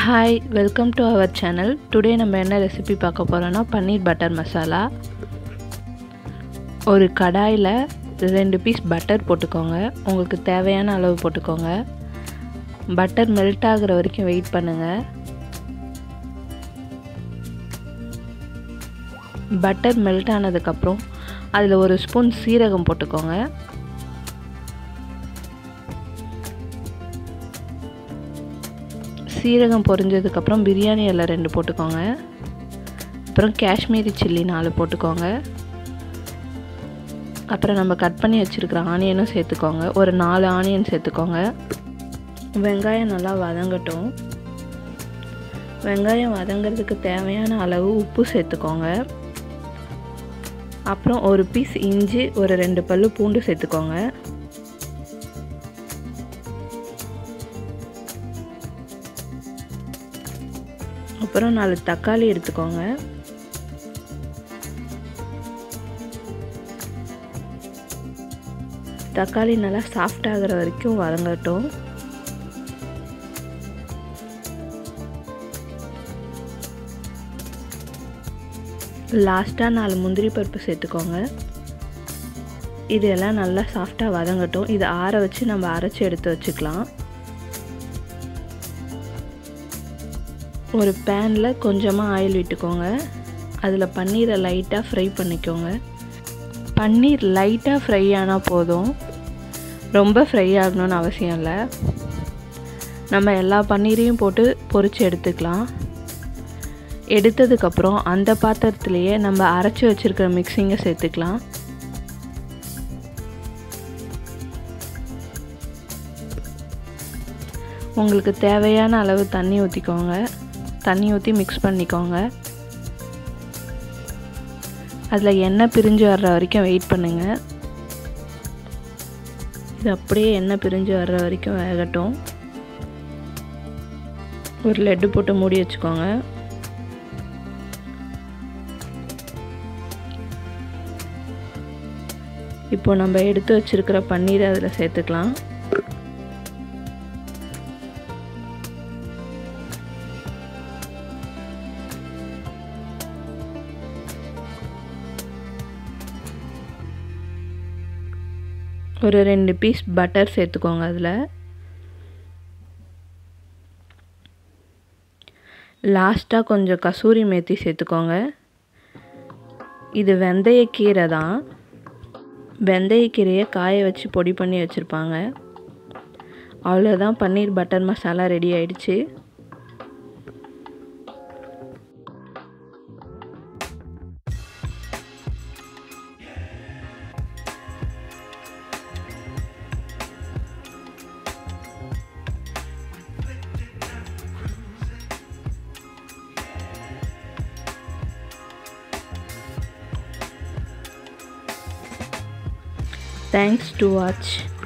Hi welcome to our channel today நம்ம என்ன recipe பார்க்க போகிறோன்னா பன்னீர் பட்டர் மசாலா ஒரு கடாயில் ரெண்டு பீஸ் பட்டர் போட்டுக்கோங்க உங்களுக்கு தேவையான அளவு போட்டுக்கோங்க பட்டர் மெல்ட் ஆகிற வரைக்கும் வெயிட் பண்ணுங்கள் பட்டர் மெல்ட் ஆனதுக்கப்புறம் அதில் ஒரு ஸ்பூன் சீரகம் போட்டுக்கோங்க சீரகம் பொரிஞ்சதுக்கப்புறம் பிரியாணி இலை ரெண்டு போட்டுக்கோங்க அப்புறம் காஷ்மீரி சில்லி நாலு போட்டுக்கோங்க அப்புறம் நம்ம கட் பண்ணி வச்சுருக்கிற ஆனியனும் சேர்த்துக்கோங்க ஒரு நாலு ஆனியன் சேர்த்துக்கோங்க வெங்காயம் நல்லா வதங்கட்டும் வெங்காயம் வதங்கிறதுக்கு தேவையான அளவு உப்பு சேர்த்துக்கோங்க அப்புறம் ஒரு பீஸ் இஞ்சி ஒரு ரெண்டு பல்லு பூண்டு சேர்த்துக்கோங்க அப்புறம் நாலு தக்காளி எடுத்துக்கோங்க தக்காளி நல்லா சாஃப்ட் ஆகிற வரைக்கும் வதங்கட்டும் லாஸ்ட்டாக நாலு முந்திரி பருப்பு சேர்த்துக்கோங்க இதெல்லாம் நல்லா சாஃப்டாக வதங்கட்டும் இதை ஆற வச்சு நம்ம அரைச்சி எடுத்து வச்சுக்கலாம் ஒரு பேனில் கொஞ்சமாக ஆயில் விட்டுக்கோங்க அதில் பன்னீரை லைட்டாக ஃப்ரை பண்ணிக்கோங்க பன்னீர் லைட்டாக ஃப்ரை ஆனால் போதும் ரொம்ப ஃப்ரை ஆகணும்னு அவசியம் இல்லை நம்ம எல்லா பன்னீரையும் போட்டு பொரித்து எடுத்துக்கலாம் எடுத்ததுக்கப்புறம் அந்த பாத்திரத்துலேயே நம்ம அரைச்சி வச்சுருக்கிற மிக்சிங்கை சேர்த்துக்கலாம் உங்களுக்கு தேவையான அளவு தண்ணி ஊற்றிக்கோங்க தண்ணி ஊற்றி மிக்ஸ் பண்ணிக்கோங்க அதில் எண்ணெய் பிரிஞ்சு வர்ற வரைக்கும் வெயிட் பண்ணுங்கள் இது அப்படியே எண்ணெய் பிரிஞ்சு வர்ற வரைக்கும் வேகட்டும் ஒரு லெட்டு போட்டு மூடி வச்சுக்கோங்க இப்போ நம்ம எடுத்து வச்சுருக்கிற பன்னீரை அதில் சேர்த்துக்கலாம் ஒரு ரெண்டு பீஸ் பட்டர் சேர்த்துக்கோங்க அதில் லாஸ்ட்டாக கொஞ்சம் கசூரி மேத்தி சேர்த்துக்கோங்க இது வெந்தயக்கீரை தான் வெந்தயக்கீரையை காய வச்சு பொடி பண்ணி வச்சுருப்பாங்க அவ்வளோதான் பன்னீர் பட்டர் மசாலா ரெடி ஆயிடுச்சு Thanks to watch.